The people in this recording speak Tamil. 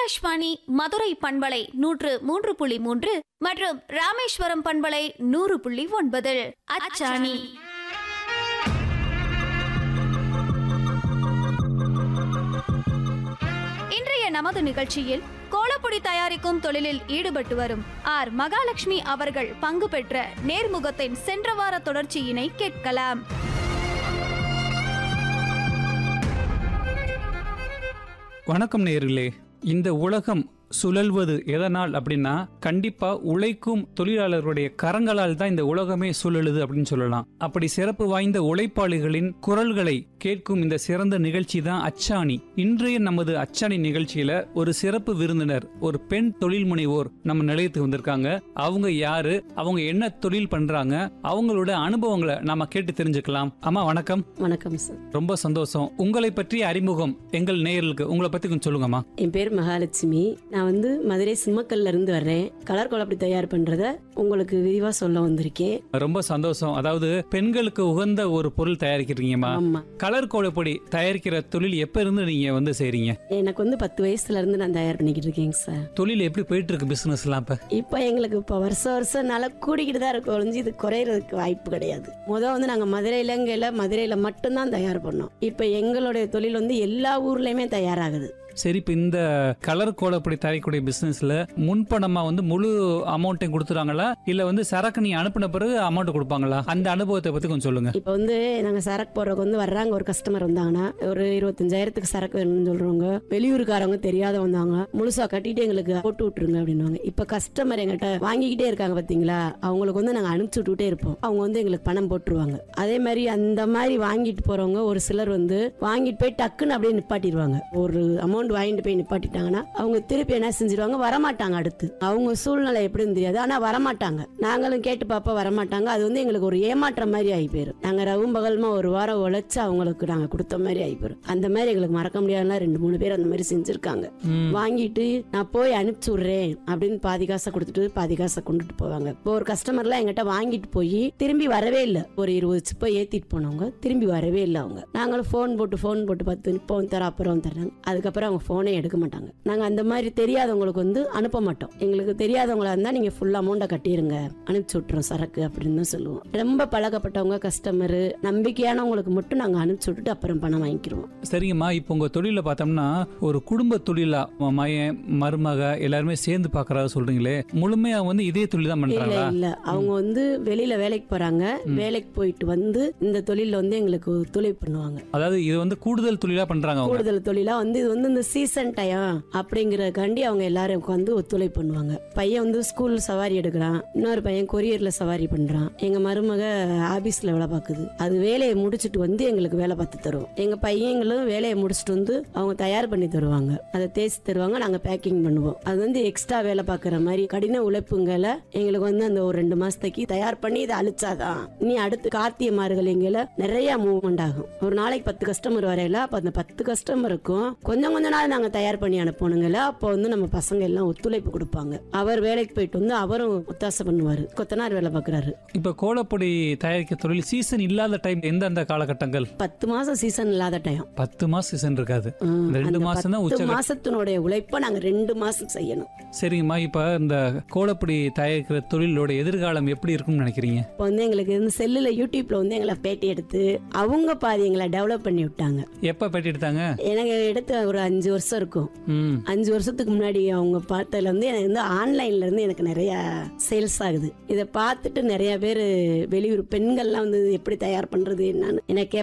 ஆகாஷ்வாணி மதுரை பண்பலை நூற்று மூன்று புள்ளி மூன்று மற்றும் ராமேஸ்வரம் பண்பலை நூறு புள்ளி ஒன்பதில் அச்சாணி இன்றைய நமது நிகழ்ச்சியில் கோலப்பொடி தயாரிக்கும் தொழிலில் ஈடுபட்டு வரும் ஆர் மகாலட்சுமி அவர்கள் பங்கு பெற்ற நேர்முகத்தின் சென்ற வார தொடர்ச்சியினை கேட்கலாம் வணக்கம் நேயர்களே இந்த உலகம் சுழல்வது எதனால் அப்படின்னா கண்டிப்பா உழைக்கும் தொழிலாளர்களுடைய கரங்களால் தான் இந்த உலகமே சுழலுது அப்படின்னு சொல்லலாம் அப்படி சிறப்பு வாய்ந்த உழைப்பாளிகளின் குரல்களை கேட்கும் இந்த சிறந்த நிகழ்ச்சி தான் அச்சாணி இன்றைய நமது அச்சாணி நிகழ்ச்சியில ஒரு சிறப்பு விருந்தினர் ஒரு பெண் தொழில் முனைவோர் நம்ம நிலையத்துக்கு வந்திருக்காங்க அவங்க யாரு அவங்க என்ன தொழில் பண்றாங்க அவங்களோட அனுபவங்களை நாம கேட்டு தெரிஞ்சுக்கலாம் அம்மா வணக்கம் வணக்கம் சார் ரொம்ப சந்தோஷம் உங்களை பற்றிய அறிமுகம் எங்கள் நேயர்களுக்கு உங்களை பத்தி கொஞ்சம் சொல்லுங்கம்மா என் பேர் மகாலட்சுமி நான் வந்து மதுரை சிம்மக்கல்ல இருந்து வர்றேன் கலர் குழப்படி தயார் பண்றத உங்களுக்கு விரிவா சொல்ல வந்திருக்கேன் ரொம்ப சந்தோஷம் அதாவது பெண்களுக்கு உகந்த ஒரு பொருள் தயாரிக்கிறீங்கம்மா ஆமா கலர் கோலப்பொடி தயாரிக்கிற தொழில் எப்ப இருந்து நீங்க வந்து செய்றீங்க எனக்கு வந்து பத்து வயசுல இருந்து நான் தயார் பண்ணிக்கிட்டு இருக்கேங்க சார் தொழில் எப்படி போயிட்டு இருக்கு பிசினஸ் எல்லாம் இப்ப இப்போ எங்களுக்கு இப்போ வருஷம் வருஷம் நல்லா கூடிக்கிட்டு தான் இருக்கும் ஒழிஞ்சு இது குறையிறதுக்கு வாய்ப்பு கிடையாது முதல் வந்து நாங்கள் மதுரையிலங்கையில் மதுரையில் மட்டும்தான் தயார் பண்ணோம் இப்போ எங்களுடைய தொழில் வந்து எல்லா ஊர்லேயுமே தயாராகுது சரி இப்ப இந்த கலர் கோலப்பொடி தயாரிக்கக்கூடிய பிசினஸ்ல முன்பணமா வந்து முழு அமௌண்ட்டையும் கொடுத்துறாங்களா இல்ல வந்து சரக்கு நீ அனுப்பின பிறகு அமௌண்ட் கொடுப்பாங்களா அந்த அனுபவத்தை பத்தி கொஞ்சம் சொல்லுங்க இப்போ வந்து நாங்கள் சரக்கு போடுறதுக்கு வந்து வர்றாங்க ஒரு கஸ்டமர் வந்தாங்கன்னா ஒரு இருபத்தஞ்சாயிரத்துக்கு சரக்கு வேணும்னு சொல்றவங்க வெளியூருக்காரவங்க தெரியாத வந்தாங்க முழுசா கட்டிட்டு எங்களுக்கு போட்டு விட்டுருங்க அப்படின்னுவாங்க இப்போ கஸ்டமர் எங்கிட்ட வாங்கிக்கிட்டே இருக்காங்க பார்த்தீங்களா அவங்களுக்கு வந்து நாங்கள் அனுப்பிச்சு விட்டுட்டே இருப்போம் அவங்க வந்து எங்களுக்கு பணம் போட்டுருவாங்க அதே மாதிரி அந்த மாதிரி வாங்கிட்டு போறவங்க ஒரு சிலர் வந்து வாங்கிட்டு போய் டக்குன்னு அப்படியே நிப்பாட்டிடுவாங்க ஒரு அமௌண்ட் வாங்கிட்டு போய் நிப்பாட்டிட்டாங்கன்னா அவங்க திருப்பி என்ன செஞ்சிருவாங்க வரமாட்டாங்க அடுத்து அவங்க சூழ்நிலை எப்படின்னு தெரியாது ஆனா வரமாட்டாங்க நாங்களும் கேட்டு பாப்பா வரமாட்டாங்க அது வந்து எங்களுக்கு ஒரு ஏமாற்றம் மாதிரி ஆகி போயிரும் நாங்க ரவும் பகல்மா ஒரு வாரம் உழைச்சு அவங்களுக்கு நாங்க கொடுத்த மாதிரி ஆகி போயிரும் அந்த மாதிரி எங்களுக்கு மறக்க முடியாதுன்னா ரெண்டு மூணு பேர் அந்த மாதிரி செஞ்சிருக்காங்க ம். வாங்கிட்டு நான் போய் அனுப்பிச்சு விடுறேன் அப்படின்னு பாதி காசை கொடுத்துட்டு பாதி காசை கொண்டுட்டு போவாங்க இப்போ ஒரு கஸ்டமர்லாம் எங்கிட்ட வாங்கிட்டு போய் திரும்பி வரவே இல்லை ஒரு இருபது சிப்பை ஏத்திட்டு போனவங்க திரும்பி வரவே இல்லை அவங்க நாங்களும் ஃபோன் போட்டு ஃபோன் போட்டு பார்த்து இப்போ தர அப்புறம் தர்றாங்க அதுக்கப்புறம் அவங்க ஃபோனே எடுக்க மாட்டாங்க நாங்க அந்த மாதிரி தெரியாதவங்களுக்கு வந்து அனுப்ப மாட்டோம் எங்களுக்கு தெரியாதவங்களா இருந்தா நீங்க ஃபுல் அமௌண்ட்டை கட்டிருங்க அனுப்பிச்சு விட்டுறோம் சரக்கு அப்படின்னு தான் சொல்லுவோம் ரொம்ப பழக்கப்பட்டவங்க கஸ்டமர் நம்பிக்கையானவங்களுக்கு மட்டும் நாங்க அனுப்பிச்சு விட்டுட்டு அப்புறம் பணம் வாங்கிக்கிறோம் சரிங்கம்மா இப்போ உங்க தொழில பார்த்தோம்னா ஒரு குடும்ப தொழிலா உங்க மயன் மருமக எல்லாருமே சேர்ந்து பாக்குறதா சொல்றீங்களே முழுமையா வந்து இதே தொழில் தான் இல்ல பண்றாங்களா இல்ல அவங்க வந்து வெளியில வேலைக்கு போறாங்க வேலைக்கு போயிட்டு வந்து இந்த தொழில வந்து எங்களுக்கு ஒத்துழைப்பு பண்ணுவாங்க அதாவது இது வந்து கூடுதல் தொழிலா பண்றாங்க அவங்க கூடுதல் தொழிலா வந்து இது வந்து இந்த சீசன் டைம் அப்படிங்கறதுக்காண்டி அவங்க எல்லாரும் உட்காந்து ஒத்துழைப்பு பண்ணுவாங்க பையன் வந்து ஸ்கூல் சவாரி எடுக்கிறான் இன்னொரு பையன் கொரியர்ல சவாரி பண்றான் எங்க மருமக ஆபீஸ்ல வேலை பார்க்குது அது வேலையை முடிச்சிட்டு வந்து எங்களுக்கு வேலை பார்த்து தரும் எங்க பையங்களும் வேலையை முடிச்சிட்டு வந்து அவங்க தயார் பண்ணி தருவாங்க அதை தேய்ச்சி தருவாங்க நாங்க பேக்கிங் பண்ணுவோம் அது வந்து எக்ஸ்ட்ரா வேலை பார்க்குற மாதிரி கடின உழைப்புங்களை எங்களுக்கு வந்து அந்த ஒரு ரெண்டு மாசத்துக்கு தயார் பண்ணி இதை அழிச்சாதான் இனி அடுத்து கார்த்திகை மார்கழிங்கள நிறைய மூவ்மெண்ட் ஆகும் ஒரு நாளைக்கு பத்து கஸ்டமர் வரையில அப்ப அந்த பத்து கஸ்டமருக்கும் கொஞ்சம் கொஞ்ச நாள் நாங்க தயார் பண்ணி அனுப்பணுங்கள அப்போ வந்து நம்ம பசங்க எல்லாம் ஒத்துழைப்பு கொடுப்பாங்க அவர் வேலைக்கு போயிட்டு வந்து அவரும் ஒத்தாசை பண்ணுவாரு கொத்தனார் வேலை பார்க்கறாரு இப்ப கோலப்பொடி தயாரிக்க தொழில் சீசன் இல்லாத டைம் எந்தெந்த காலகட்டங்கள் பத்து மாசம் சீசன் இல்லாத டைம் பத்து மாசம் சீசன் இருக்காது இந்த ரெண்டு மாசம் தான் பத்து உச்ச மாசத்தினுடைய உழைப்பை நாங்க ரெண்டு மாசம் செய்யணும் சரிங்கம்மா இப்ப இந்த கோலப்பொடி தயாரிக்கிற தொழிலோட எதிர்காலம் எப்படி இருக்கும்னு நினைக்கிறீங்க இப்போ வந்து எங்களுக்கு இந்த செல்லுல யூடியூப்ல வந்து எங்களை பேட்டி எடுத்து அவங்க பாதி எங்களை டெவலப் பண்ணி விட்டாங்க எப்ப பேட்டி எடுத்தாங்க எனக்கு எடுத்து ஒரு அஞ்சு வருஷம் இருக்கும் ம் அஞ்சு வருஷத்துக்கு முன்னாடி அவங்க பார்த்ததுல வந்து எனக்கு வந்து ஆன்லைன்ல இருந்து எனக்கு நிறைய சேல்ஸ் ஆகுது இதை பார்த்துட்டு நிறைய பேர் வெளியூர் பெண்கள்லாம் வந்து எப்படி தயார் பண்றது என்னன்னு எனக்கு